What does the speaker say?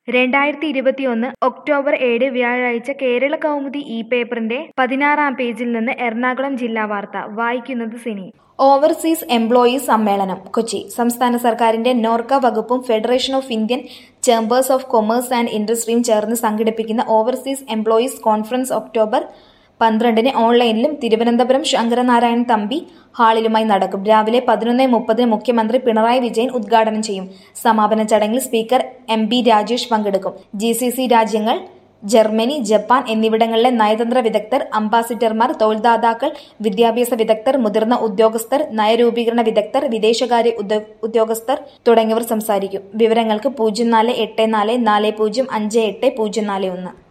രണ്ടായിരത്തി ഇരുപത്തിയൊന്ന് ഒക്ടോബർ ഏഴ് വ്യാഴാഴ്ച കേരള കൗമുദി ഇ പേപ്പറിന്റെ പതിനാറാം പേജിൽ നിന്ന് എറണാകുളം ജില്ലാ വാർത്ത വായിക്കുന്നത് സിനി ഓവർസീസ് എംപ്ലോയീസ് സമ്മേളനം കൊച്ചി സംസ്ഥാന സർക്കാരിന്റെ നോർക്ക വകുപ്പും federation of Indian chambers of commerce and ഇൻഡസ്ട്രിയും ചേർന്ന് സംഘടിപ്പിക്കുന്ന ഓവർസീസ് എംപ്ലോയീസ് കോൺഫറൻസ് ഒക്ടോബർ പന്ത്രണ്ടിന് ഓൺലൈനിലും തിരുവനന്തപുരം ശങ്കരനാരായണൻ തമ്പി ഹാളിലുമായി നടക്കും രാവിലെ പതിനൊന്ന് മുപ്പതിന് മുഖ്യമന്ത്രി പിണറായി വിജയൻ ഉദ്ഘാടനം ചെയ്യും സമാപന ചടങ്ങിൽ സ്പീക്കർ എം ബി രാജേഷ് പങ്കെടുക്കും ജി സി സി രാജ്യങ്ങൾ ജർമ്മനി ജപ്പാൻ എന്നിവിടങ്ങളിലെ നയതന്ത്ര വിദഗ്ധർ അംബാസിഡർമാർ തൊഴിൽദാതാക്കൾ വിദ്യാഭ്യാസ വിദഗ്ധർ മുതിർന്ന ഉദ്യോഗസ്ഥർ നയരൂപീകരണ വിദഗ്ധർ വിദേശകാര്യ ഉദ്യോ- ഉദ്യോഗസ്ഥർ തുടങ്ങിയവർ സംസാരിക്കും വിവരങ്ങൾക്ക് പൂജ്യം നാല് എട്ട് നാല് നാല് പൂജ്യം അഞ്ച് എട്ട് പൂജ്യം നാല് ഒന്ന്